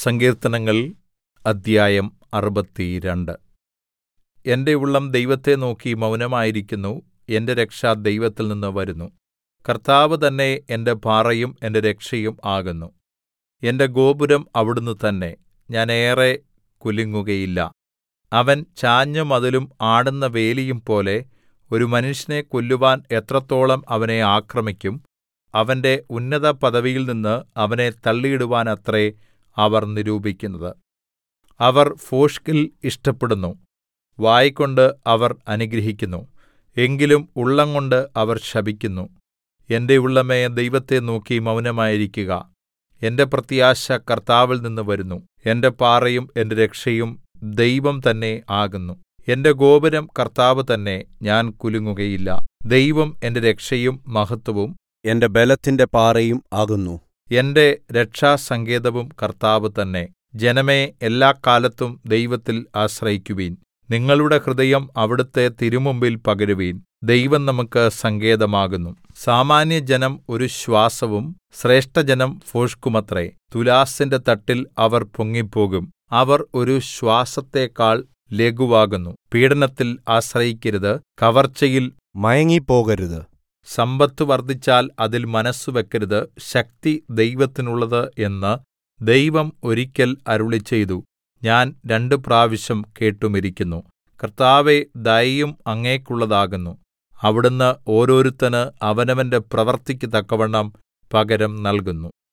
സങ്കീർത്തനങ്ങൾ അദ്ധ്യായം അറുപത്തിരണ്ട് എന്റെ ഉള്ളം ദൈവത്തെ നോക്കി മൗനമായിരിക്കുന്നു എന്റെ രക്ഷ ദൈവത്തിൽനിന്ന് വരുന്നു കർത്താവ് തന്നെ എന്റെ പാറയും എന്റെ രക്ഷയും ആകുന്നു എന്റെ ഗോപുരം അവിടുന്ന് തന്നെ ഞാൻ ഏറെ കുലുങ്ങുകയില്ല അവൻ ചാഞ്ഞ മതിലും ആടുന്ന വേലിയും പോലെ ഒരു മനുഷ്യനെ കൊല്ലുവാൻ എത്രത്തോളം അവനെ ആക്രമിക്കും അവന്റെ ഉന്നതപദവിയിൽനിന്ന് അവനെ തള്ളിയിടുവാനത്രേ അവർ നിരൂപിക്കുന്നത് അവർ ഭോഷ്കിൽ ഇഷ്ടപ്പെടുന്നു വായ്കൊണ്ട് അവർ അനുഗ്രഹിക്കുന്നു എങ്കിലും ഉള്ളംകൊണ്ട് അവർ ശപിക്കുന്നു എന്റെ ഉള്ളമേ ദൈവത്തെ നോക്കി മൗനമായിരിക്കുക എന്റെ പ്രത്യാശ കർത്താവിൽനിന്ന് വരുന്നു എന്റെ പാറയും എന്റെ രക്ഷയും ദൈവം തന്നെ ആകുന്നു എന്റെ ഗോപുരം കർത്താവ് തന്നെ ഞാൻ കുലുങ്ങുകയില്ല ദൈവം എന്റെ രക്ഷയും മഹത്വവും എന്റെ ബലത്തിന്റെ പാറയും ആകുന്നു എന്റെ രക്ഷാസങ്കേതവും കർത്താവ് തന്നെ ജനമേ എല്ലാക്കാലത്തും ദൈവത്തിൽ ആശ്രയിക്കുവിൻ നിങ്ങളുടെ ഹൃദയം അവിടുത്തെ തിരുമുമ്പിൽ പകരുവിൻ ദൈവം നമുക്ക് സങ്കേതമാകുന്നു സാമാന്യജനം ഒരു ശ്വാസവും ശ്രേഷ്ഠജനം ഭോഷ്കുമത്രേ തുലാസിന്റെ തട്ടിൽ അവർ പൊങ്ങിപ്പോകും അവർ ഒരു ശ്വാസത്തേക്കാൾ ലഘുവാകുന്നു പീഡനത്തിൽ ആശ്രയിക്കരുത് കവർച്ചയിൽ മയങ്ങിപ്പോകരുത് സമ്പത്ത് വർദ്ധിച്ചാൽ അതിൽ മനസ്സു വെക്കരുത് ശക്തി ദൈവത്തിനുള്ളത് എന്ന് ദൈവം ഒരിക്കൽ അരുളിച്ചെയ്തു ഞാൻ രണ്ട് പ്രാവശ്യം കേട്ടുമിരിക്കുന്നു കർത്താവേ ദയയും അങ്ങേക്കുള്ളതാകുന്നു അവിടുന്ന് ഓരോരുത്തന് അവനവന്റെ പ്രവൃത്തിക്ക് തക്കവണ്ണം പകരം നൽകുന്നു